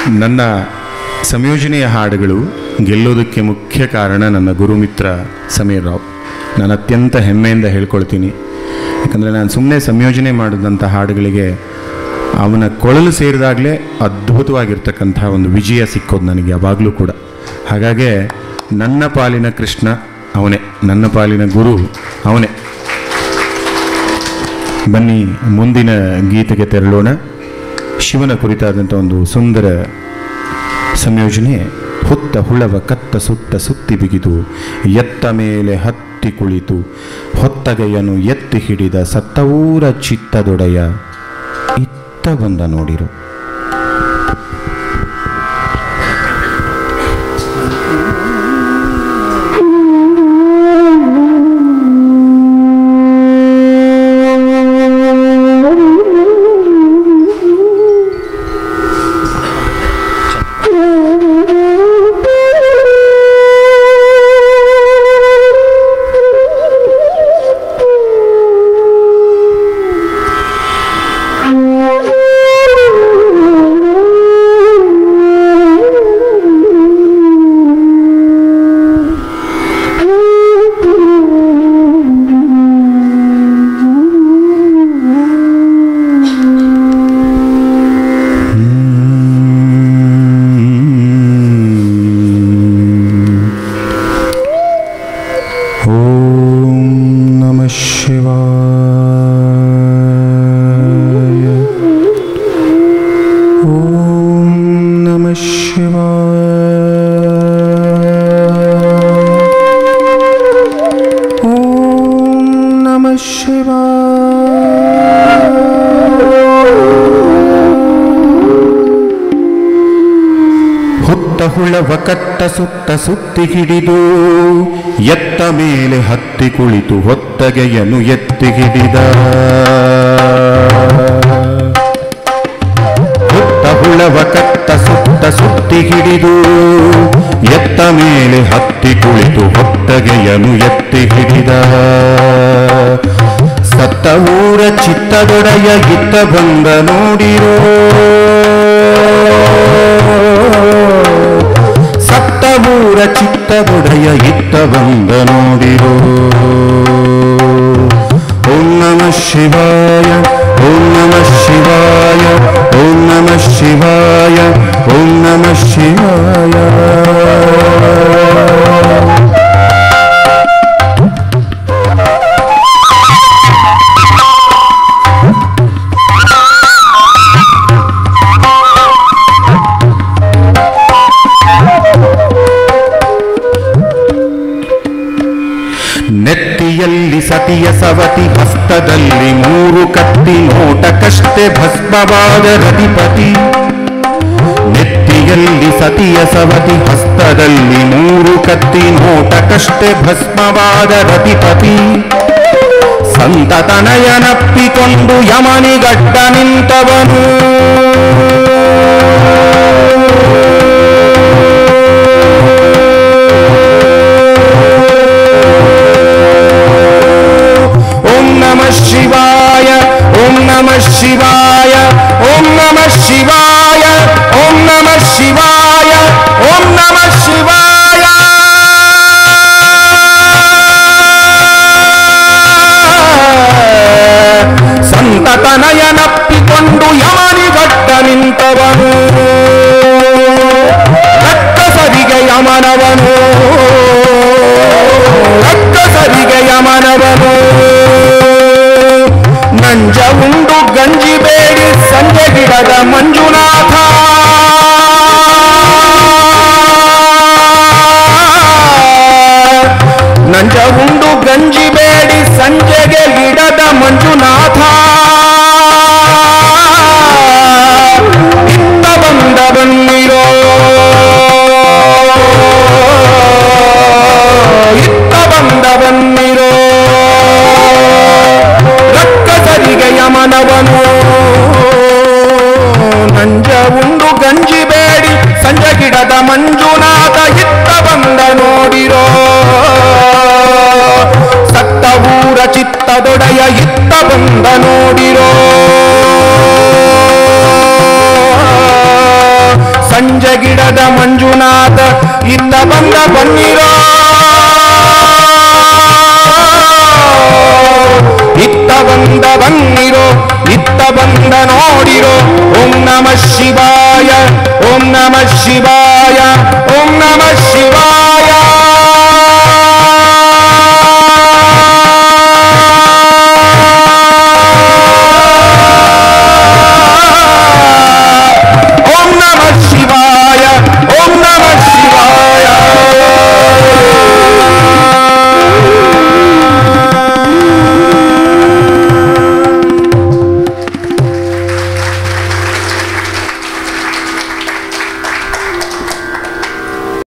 ನನ್ನ ಸಂಯೋಜನೆಯ ಹಾಡುಗಳು ಗೆಲ್ಲೋದಕ್ಕೆ ಮುಖ್ಯ ಕಾರಣ ನನ್ನ ಗುರುಮಿತ್ರ ಸಮೀರ್ ರಾವ್ ನಾನು ಅತ್ಯಂತ ಹೆಮ್ಮೆಯಿಂದ ಹೇಳ್ಕೊಳ್ತೀನಿ ಯಾಕಂದರೆ ನಾನು ಸುಮ್ಮನೆ ಸಂಯೋಜನೆ ಮಾಡಿದಂಥ ಹಾಡುಗಳಿಗೆ ಅವನ ಕೊಳಲು ಸೇರಿದಾಗಲೇ ಅದ್ಭುತವಾಗಿರ್ತಕ್ಕಂಥ ಒಂದು ವಿಜಯ ಸಿಕ್ಕೋದು ನನಗೆ ಯಾವಾಗಲೂ ಕೂಡ ಹಾಗಾಗಿ ನನ್ನ ಪಾಲಿನ ಕೃಷ್ಣ ಅವನೇ ನನ್ನ ಪಾಲಿನ ಗುರು ಅವನೇ ಬನ್ನಿ ಮುಂದಿನ ಗೀತೆಗೆ ತೆರಳೋಣ ಶಿವನ ಕುರಿತಾದಂಥ ಒಂದು ಸುಂದರ ಸಂಯೋಜನೆ ಹುತ್ತ ಹುಳವ ಕತ್ತ ಸುತ್ತ ಸುತ್ತಿ ಬಿಗಿದು ಎತ್ತ ಮೇಲೆ ಹತ್ತಿ ಕುಳಿತು ಹೊತ್ತಗೆಯನು ಎತ್ತಿ ಹಿಡಿದ ಸತ್ತವೂರ ಚಿತ್ತದೊಡೆಯ ಇತ್ತ ಬಂದ ನೋಡಿರು ಓಂ ನಮ ಶಿವಾಯ ಓಂ ನಮ ಶಿವಾಯ ಓಂ ನಮ ಹುತ್ತ ಹುಳವ ಕತ್ತ ಸುತ್ತ ಸುತ್ತಿ ಹಿಡಿದು ಎತ್ತ ಮೇಲೆ ಹತ್ತಿ ಕುಳಿತು ಹೊತ್ತಗೆಯನು ಎತ್ತಿ ಹಿಡಿದ ಹುತ್ತ ಹುಳವ ಕತ್ತ ಸುತ್ತ ಸುತ್ತಿ ಹಿಡಿದು ಎತ್ತ ಮೇಲೆ ಹತ್ತಿ ಕುಳಿತು ಹೊತ್ತಗೆಯನು ಎತ್ತಿ ಹಿಡಿದ ಸತ್ತ ಊರ ಚಿತ್ತದೊಡೆಯ ಇತ್ತ ಬಂದ ನೋಡಿರೋ ಸತ್ತ ಊರ ಚಿತ್ತದೊಡೆಯ ಇತ್ತ ಬಂದ ನೋಡಿರೋ ಓಂ ನಮ ಶಿವಾಯ ಓಂ ನಮ ಶಿವಾಯ ಓಂ ನಮ ಶಿವಾಯ ಓಂ ನಮ ಶಿವಾಯ ನೆತ್ತಿಯಲ್ಲಿ ಸತಿಯ ಸವತಿ ಹಸ್ತದಲ್ಲಿ ಮೂರು ಕತ್ತಿ ನೋಟಕಷ್ಟೇ ಭಸ್ಮವಾದ ರತಿಪತಿ ನೆತ್ತಿಯಲ್ಲಿ ಸತಿಯ ಸವತಿ ಹಸ್ತದಲ್ಲಿ ಮೂರು ಕತ್ತಿ ನೋಟಕಷ್ಟೇ ಭಸ್ಮವಾದ ರತಿಪತಿ ಸಂತತನಯನಪ್ಪಿಕೊಂಡು ಯಮನಿಗಡ್ಡ ನಿಂತವನು ಓಂ ನಮ ಶಿವಾಯ ಓಂ ನಮ ಶಿವಾಯ ಓಂ ನಮ ಶಿವಾಯ ಓಂ ನಮ ಶಿವಾಯ ಓಂ ನಮ ಶಿವಾಯ ಸಂತತನಯನಪ್ಪಿಕೊಂಡು ಯಮನಿಗಟ್ಟ ನಿಂತವನು ರಕ್ಕಸರಿಗೆ ಯಮನವನು ರಕ್ಕಸರಿಗೆ ಯಮನವನು ನಂಜ ಉಂಡು ಗಂಜಿ ಬೇಡಿ ಸಂಜೆ ಗಿಡದ ಮಂಜುನಾಥ ನಂಜ ಉಂಡು ಗಂಜಿ ಬೇಡಿ ಸಂಜೆಗೆ ಗಿಡದ ಮಂಜುನಾಥ ಇತ್ತ ಬಂದ ಬನ್ನಿರೋ ಇತ್ತ ಬಂದ ಬನ್ನಿರೋ ರಕ್ಕಸರಿಗೆ ಯಮನವನು ನಂಜ ಉಂಡು ಗಂಜಿ ಬೇಡಿ ಸಂಜೆ ಗಿಡದ ಮಂಜುನಾಥ ಇತ್ತ ಬಂದ ನೋಡಿರೋ ಸತ್ತ ಊರ ಚಿತ್ತದೊಡೆಯ ಇತ್ತ ಬಂದ ನೋಡಿರೋ ಮಂಡ್ಯದ ಮಂಜುನಾಥ ಇತ್ತ ಬಂದ ಬನ್ನಿರೋ ಇತ್ತ ಬಂದ ಬನ್ನಿರೋ ಇತ್ತ ಬಂದ ನೋಡಿರೋ ಓಂ ನಮ ಶಿವಾಯ ಓಂ ನಮ ಶಿವಾಯ ಓಂ ನಮ ಶಿವಾಯ